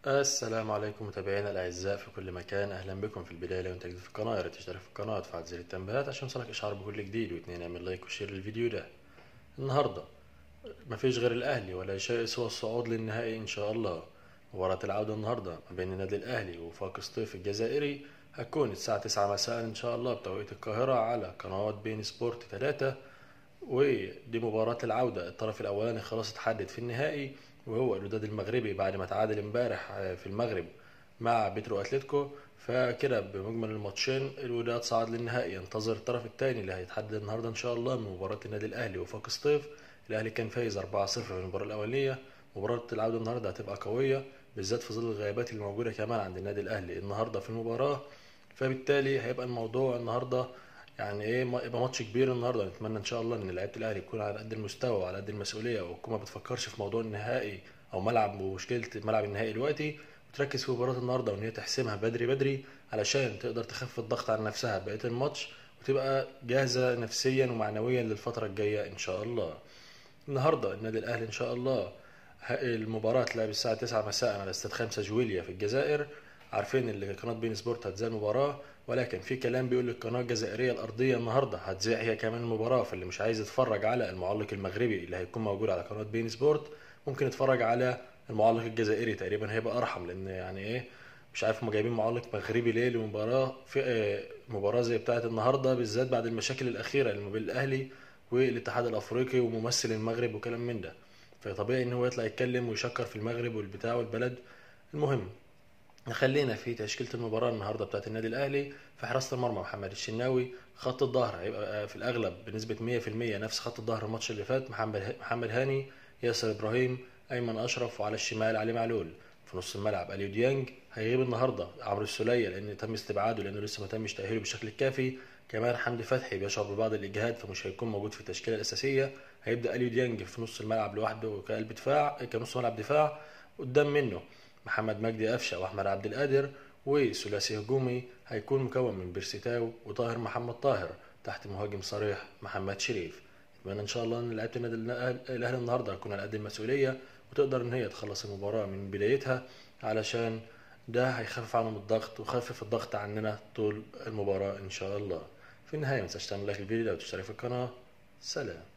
السلام عليكم متابعينا الاعزاء في كل مكان اهلا بكم في البدايه لو انت جديد في القناه يا ريت تشترك في القناه وتفعل زر التنبيهات عشان يوصلك اشعار بكل جديد واثنين اعمل لايك وشير للفيديو ده النهارده مفيش غير الاهلي ولا شيء سوى الصعود للنهائي ان شاء الله مباراة العودة النهاردة ما بين النادي الأهلي وفاق سطيف الجزائري هتكون الساعة 9 مساء إن شاء الله بتوقيت القاهرة على قنوات بين سبورت 3 ودي مباراة العودة الطرف الأولاني خلاص اتحدد في النهائي وهو الوداد المغربي بعد ما تعادل امبارح في المغرب مع بيترو أتلتيكو فكده بمجمل الماتشين الوداد صعد للنهائي ينتظر الطرف الثاني اللي هيتحدد النهارده إن شاء الله من مباراة النادي الأهلي وفاق سطيف الأهلي كان فايز 4-0 في المباراة الأولانية مباراة العودة النهارده هتبقى قوية بالذات في ظل الغيابات اللي موجودة كمان عند النادي الأهلي النهارده في المباراة فبالتالي هيبقى الموضوع النهارده يعني ايه يبقى ماتش كبير النهارده نتمنى ان شاء الله ان لعيبه الاهلي تكون على قد المستوى وعلى قد المسؤوليه وتكون ما بتفكرش في موضوع النهائي او ملعب ومشكله ملعب النهائي دلوقتي وتركز في مباراه النهارده وان هي تحسمها بدري بدري علشان تقدر تخفف الضغط عن نفسها بقيه الماتش وتبقى جاهزه نفسيا ومعنويا للفتره الجايه ان شاء الله النهارده النادي الاهلي ان شاء الله المباراة تلعب الساعة 9 مساء على استاد 5 جويليا في الجزائر عارفين اللي قناة بين سبورت هتذاع المباراة ولكن في كلام بيقول القناة الجزائرية الأرضية النهاردة هتذاع هي كمان المباراة فاللي مش عايز يتفرج على المعلق المغربي اللي هيكون موجود على قناة بين سبورت ممكن يتفرج على المعلق الجزائري تقريبا هيبقى أرحم لأن يعني إيه مش عارف هما جايبين معلق مغربي ليه لمباراة في مباراة زي بتاعة النهاردة بالذات بعد المشاكل الأخيرة اللي ما بين الأهلي والاتحاد الأفريقي وممثل المغرب وكلام من ده فطبيعي ان هو يطلع يتكلم ويشكر في المغرب والبتاع والبلد المهم خلينا في تشكيلة المباراة النهاردة بتاعت النادي الأهلي في حراسة المرمى محمد الشناوي خط الظهر هيبقى في الأغلب بنسبة 100% نفس خط الظهر الماتش اللي فات محمد محمد هاني ياسر إبراهيم أيمن أشرف وعلى الشمال علي معلول في نص الملعب أليو ديانج هيغيب النهارده عمرو السولية لأن تم استبعاده لأنه لسه ما تمش تأهيله بالشكل الكافي كمان حمدي فتحي بيشعر ببعض الإجهاد فمش هيكون موجود في التشكيلة الأساسية هيبدأ أليو ديانج في نص الملعب لوحده كقلب دفاع كنص ملعب دفاع قدام منه محمد مجدي قفشه واحمد عبد القادر وثلاثي هجومي هيكون مكون من بيرسيتاو وطاهر محمد طاهر تحت مهاجم صريح محمد شريف اتمنى ان شاء الله ان لعيبه النادي الاهلي النهارده هتكون على قد المسؤوليه وتقدر ان هي تخلص المباراه من بدايتها علشان ده هيخفف عنهم الضغط ويخفف الضغط عننا طول المباراه ان شاء الله في النهايه ما تنساش تعمل لايك للفيديو وتشترك في القناه سلام